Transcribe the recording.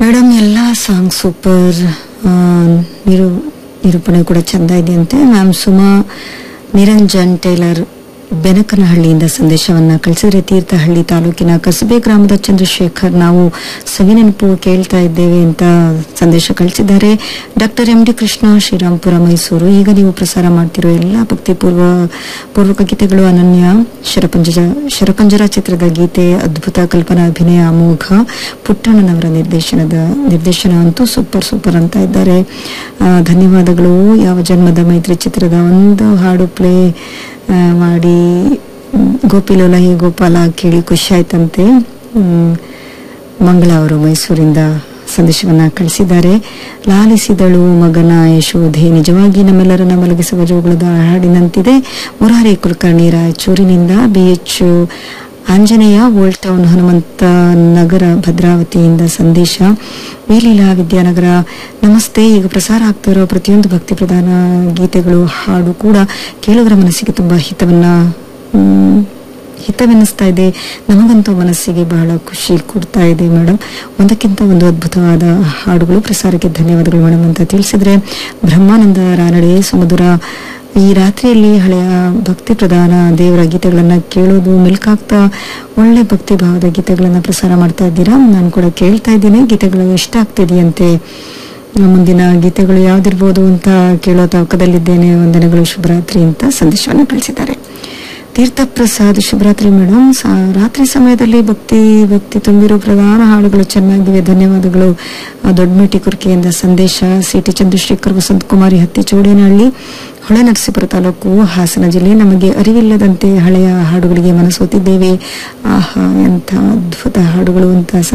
madam ಎಲ್ಲ song super ನಿರು ನಿರೂಪಣೆ ಕೂಡ ಚೆಂದ ಇದೆಯಂತೆ ಮ್ಯಾಮ್ ಸುಮಾ ನಿರಂಜನ್ ಟೇಲರ್ ಬೆನಕನಹಳ್ಳಿಯಿಂದ ಸಂದೇಶವನ್ನ ಕಳಿಸಿದ್ರೆ ತೀರ್ಥಹಳ್ಳಿ ತಾಲೂಕಿನ ಕಸಬೆ ಗ್ರಾಮದ ಚಂದ್ರಶೇಖರ್ ನಾವು ಸವಿನೆನಪು ಕೇಳ್ತಾ ಇದ್ದೇವೆ ಅಂತ ಸಂದೇಶ ಕಳಿಸಿದ್ದಾರೆ doctor M D Krishna Srirampura Mysuru ಈಗ ನೀವು ಪ್ರಸಾರ ಮಾಡ್ತಿರೋ ಎಲ್ಲ ಭಕ್ತಿಪೂರ್ವ ಪೂರ್ವಕ ಗೀತೆಗಳು ಅನನ್ಯ ಶರಪಂಜರ ಶರಪಂಜರ ಚಿತ್ರದ ಗೀತೆ ಅದ್ಭುತ ಕಲ್ಪನಾ ಅಭಿನಯ ಅಮೋಘ ಪುಟ್ಟಣ್ಣನವರ ನಿರ್ದೇಶನದ ನಿರ್ದೇಶನ ಅಂತೂ ಸೂಪರ್ ಸೂಪರ್ ಅಂತ ಇದ್ದಾರೆ ಆ, ಧನ್ಯವಾದಗಳು ಯಾವ ಜನ್ಮದ ಮೈತ್ರಿ ಚಿತ್ರದ ಒಂದು ಹಾಡು ಪ್ಲೇ ಮಾಡಿ ಮ್, ಗೋಪಿಲೋಲ ಹೇ ಗೋಪಾಲ ಕೇಳಿ ಖುಷಿ ಆಯ್ತಂತೆ ಮ್, ಮಂಗಳ ಅವರು ಮೈಸೂರಿಂದ ಸಂದೇಶವನ್ನ ಕಳಿಸಿದ್ದಾರೆ ಲಾಲಿಸಿದಳು ಮಗನ ಯಶೋಧೆ ನಿಜವಾಗಿ ನಮ್ಮೆಲ್ಲರನ್ನ ಮಲಗಿಸುವ ಜೋಗುಳದ ಹಾಡಿನಂತಿದೆ ಮುರಾರಿ ಕುಲಕರ್ಣಿ ರಾಯಚೂರಿನಿಂದ B H Anjaneya old town Hanumantha Nagar ಭದ್ರಾವತಿಯಿಂದ ಸಂದೇಶ ವೇಲೀಲಾ ವಿದ್ಯಾನಗರ ನಮಸ್ತೆ ಈಗ ಪ್ರಸಾರ ಆಗ್ತಿರೋ ಪ್ರತಿಯೊಂದು ಭಕ್ತಿ ಪ್ರಧಾನ ಗೀತೆಗಳು ಹಾಡು ಕೂಡ ಕೇಳುಗರ ಮನಸ್ಸಿಗೆ ತುಂಬಾ ಹಿತವನ್ನ ಮ್, ಹಿತವೆನ್ನಿಸ್ತಾ ಇದೆ ನಮಗಂತೂ ಮನಸ್ಸಿಗೆ ಬಹಳ ಖುಷಿ ಕೊಡ್ತಾ ಇದೆ ಮೇಡಮ್ ಒಂದಕ್ಕಿಂತ ಒಂದು ಅದ್ಭುತವಾದ ಹಾಡುಗಳು ಪ್ರಸಾರಕ್ಕೆ ಧನ್ಯವಾದಗಳು ಮೇಡಮ್ ಅಂತ ತಿಳಿಸಿದ್ರೆ ಬ್ರಹ್ಮಾನಂದ ರಾನಡೆ ಸುಮಧುರ ಈ ರಾತ್ರಿಯಲ್ಲಿ ಹಳೆಯ ಭಕ್ತಿ ಪ್ರಧಾನ ದೇವರ ಗೀತೆಗಳನ್ನ ಕೇಳೋದು ಮೆಲ್ಕಾಗ್ತಾ ಒಳ್ಳೆ ಭಕ್ತಿ ಭಾವದ ಗೀತೆಗಳನ್ನ ಪ್ರಸಾರ ಮಾಡ್ತಾ ಇದ್ದೀರಾ ನಾನು ಕೂಡ ಕೇಳ್ತಾ ಇದ್ದೀನಿ ಗೀತೆಗಳು ಇಷ್ಟ ಆಗ್ತಿದೆಯಂತೆ ಮುಂದಿನ ಗೀತೆಗಳು ಯಾವ್ದಿರ್ಬೋದು ಅಂತ ಕೇಳೋ ತವಕದಲ್ಲಿದ್ದೇನೆ ವಂದನೆಗಳು ಶುಭರಾತ್ರಿ ಅಂತ ಸಂದೇಶವನ್ನು ಕಳಿಸಿದ್ದಾರೆ ತೀರ್ಥಪ್ರಸಾದ್ ಶುಭರಾತ್ರಿ ಮೇಡಮ್ ರಾತ್ರಿ ಸಮಯದಲ್ಲಿ ಭಕ್ತಿ ಭಕ್ತಿ ತುಂಬಿರೋ ಪ್ರಧಾನ ಹಾಡುಗಳು ಚೆನ್ನಾಗಿವೆ ಧನ್ಯವಾದಗಳು ಆ, ದೊಡ್ಡಮೇಟಿ ಕುರ್ಕೆಯಿಂದ ಸಂದೇಶ ಸಿಟಿ ಚಂದ್ರಶೇಖರ್ ವಸಂತ್ ಕುಮಾರಿ ಹತ್ತಿ ಚೌಡೇನಹಳ್ಳಿ ಹೊಳೆನರಸೀಪುರ ತಾಲೂಕು ಹಾಸನ ಜಿಲ್ಲೆ ನಮಗೆ ಅರಿವಿಲ್ಲದಂತೆ ಹಳೆಯ ಹಾಡುಗಳಿಗೆ ಮನಸೋತಿದ್ದೇವೆ ಆಹಾ ಎಂಥ ಅದ್ಭುತ ಹಾಡುಗಳು ಅಂತ